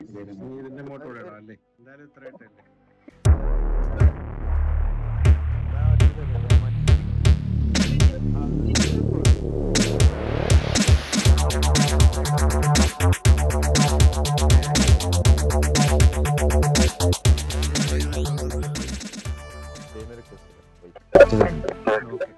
നീ ഇതിന്റെ മോട്ടോടെ ഇടാം അല്ലേ എന്തായാലും ഇത്ര ഇട്ടല്ലേ ഓക്കെ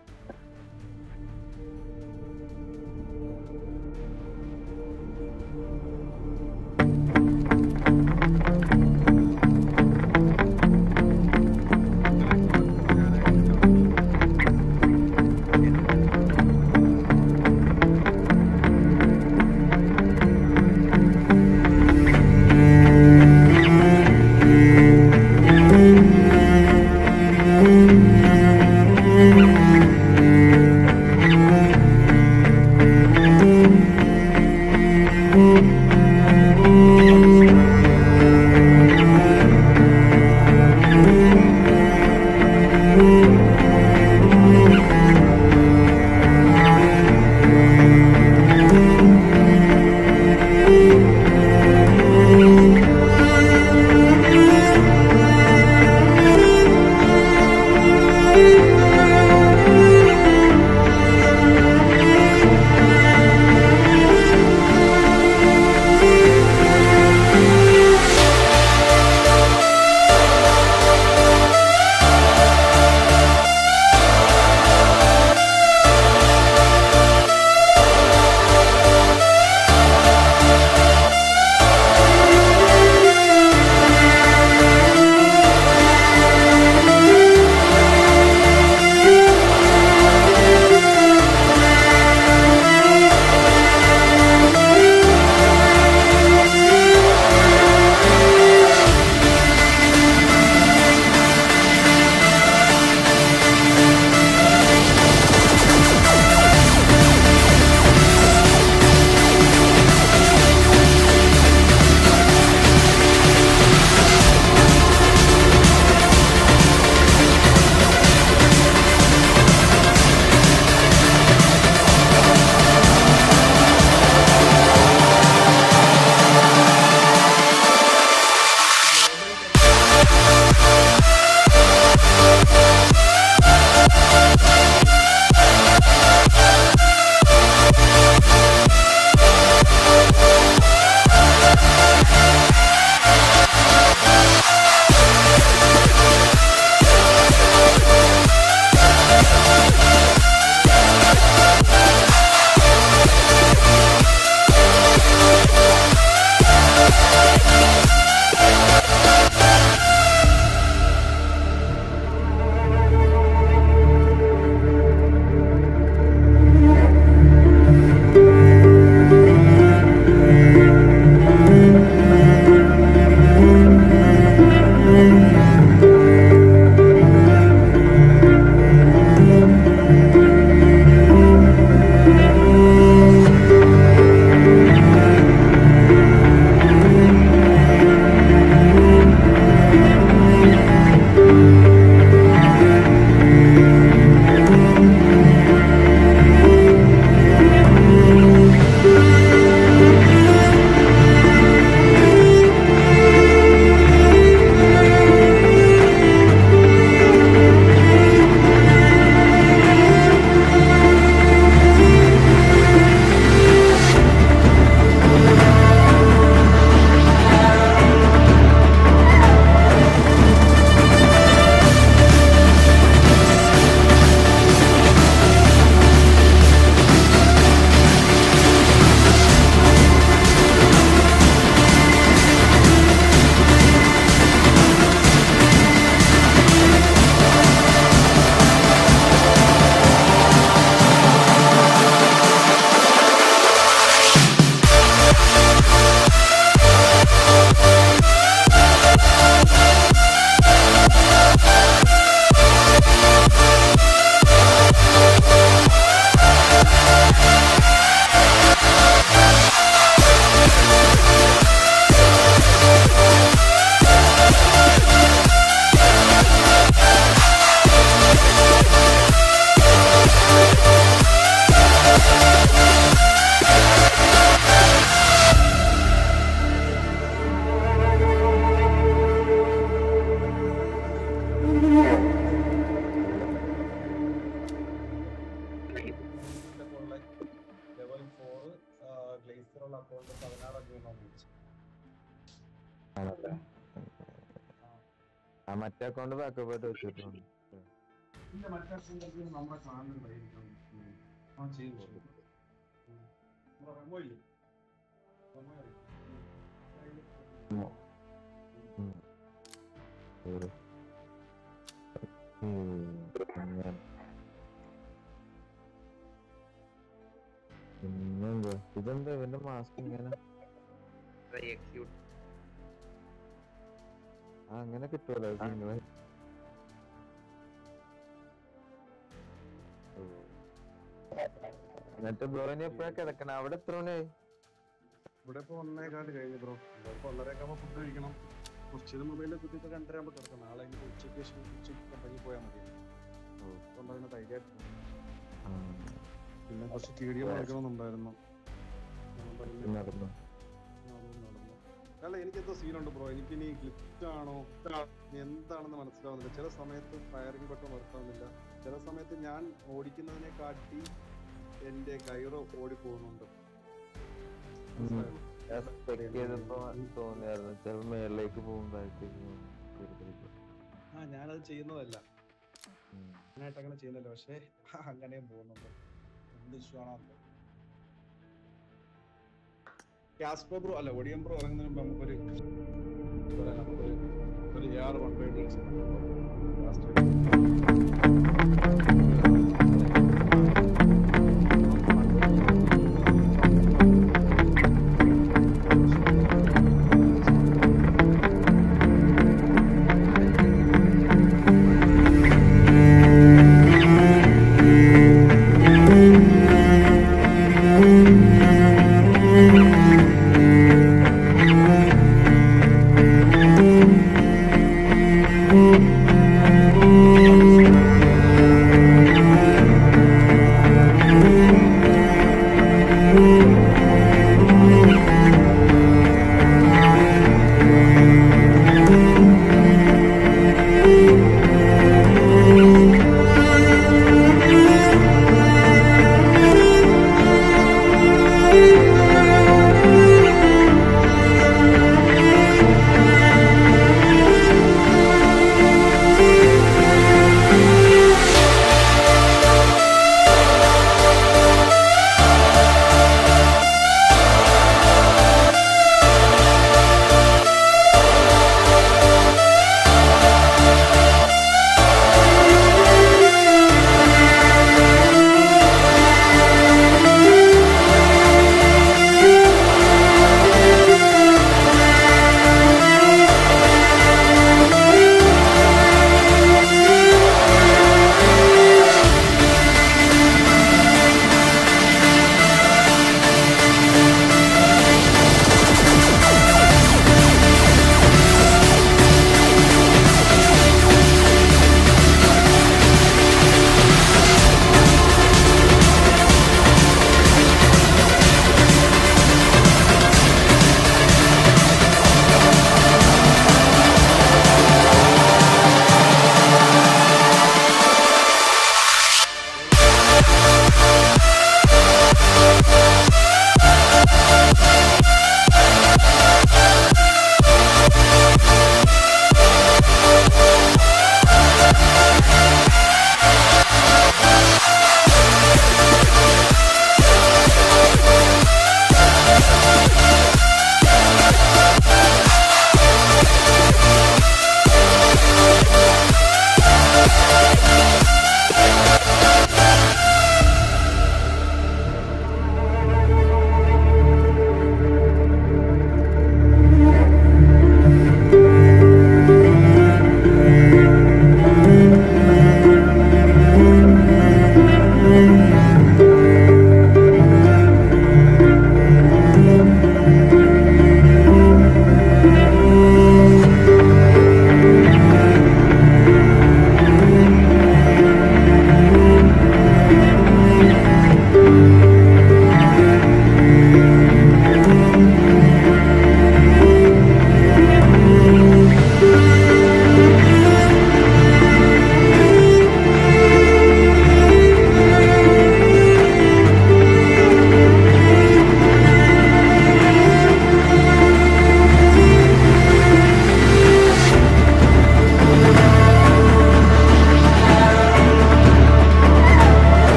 അതുകൊണ്ട് പതിനാറൊക്കെ വേണമെന്ന് വിളിച്ചു ആണല്ലേ ആ മറ്റേ അക്കൗണ്ട് ബാക്കപ്പ് ആയിട്ട് വെച്ചിട്ടുണ്ട് ഇല്ല മറ്റേ അക്കൗണ്ടിലേക്ക് നമ്മളെ കാണുന്നുണ്ടായിരിക്കും ആ ചെയ്തു കൊടുക്കും നമ്മുടെ റെമോ ഇല്ലേ റെമോ അറിയാം റെമോ. ഉം. ഒരു ഉം, അങ്ങനെ. പിന്നെന്താ ഇതെന്താ ഇവന്റെ മാസ്ക് ഇങ്ങനെ എക്സിക്യൂട്ട് ആ അങ്ങനെ കിട്ടുമല്ലോ നിങ്ങള് എന്നിട്ട് ബ്രോയിന് എപ്പോഴാ കിടക്കണം അവിടെ എത്ര മണിയായി ഇവിടെ ഇപ്പൊ ഒന്നേകാല് കഴിഞ്ഞു ബ്രോ ഇപ്പൊ ഒന്നരയൊക്കെ ആകുമ്പോൾ ഫുഡ് കഴിക്കണം കുറച്ച് മൊബൈലിൽ കുത്തിയിട്ട് രണ്ടര ആകുമ്പോൾ കിടക്കണം നാളെ ഇനി ഉച്ചയ്ക്ക് ശേഷം ഉച്ചയ്ക്ക് കമ്പനി പോയാൽ മതി അതുകൊണ്ട് അതിന് ധൈര്യമായിട്ട് ആ, പിന്നെ കുറച്ച് വീഡിയോ എടുക്കണമെന്നുണ്ടായിരുന്നു അതുകൊണ്ട് അതിന് നടന്നു അതും നടന്നു. അല്ല എനിക്ക് എന്തോ സീനുണ്ട് ബ്രോ എനിക്ക് ഇനി ഗ്ലിറ്റ് ആണോ ഇനി എന്താണെന്ന് മനസ്സിലാവുന്നില്ല ചില സമയത്ത് ഫയറിംഗ് ബട്ടൺ വർക്കാവുന്നില്ല ചില സമയത്ത് ഞാൻ ഓടിക്കുന്നതിനെ കാട്ടി എന്റെ കൈറോ ഓടി പോകുന്നുണ്ട് മനസ്സിലായോ? ചെക്ക് ചെയ്തപ്പോ തോന്നിയായിരുന്നു ചിലപ്പോ മേളിലേക്ക് പോകും താഴത്തേക്ക് പോകും കൂടുതലേക്ക്. ആ ഞാനത് ചെയ്യുന്നതല്ല ഉം. ഞാനായിട്ട് അങ്ങനെ ചെയ്യുന്നില്ല പക്ഷേ അങ്ങനെയും പോകുന്നുണ്ട് എന്ത് ഇഷ്യൂ ആണോ എന്തോ കാസ്പോ ബ്രോ അല്ല ഒടിയൻ ബ്രോ ഇറങ്ങുന്നതിന് മുമ്പ് നമുക്കൊരു എന്താ പറയാ, നമുക്കൊരു ഒരു ആറ് വൺ ബൈ ലാസ്റ്റ്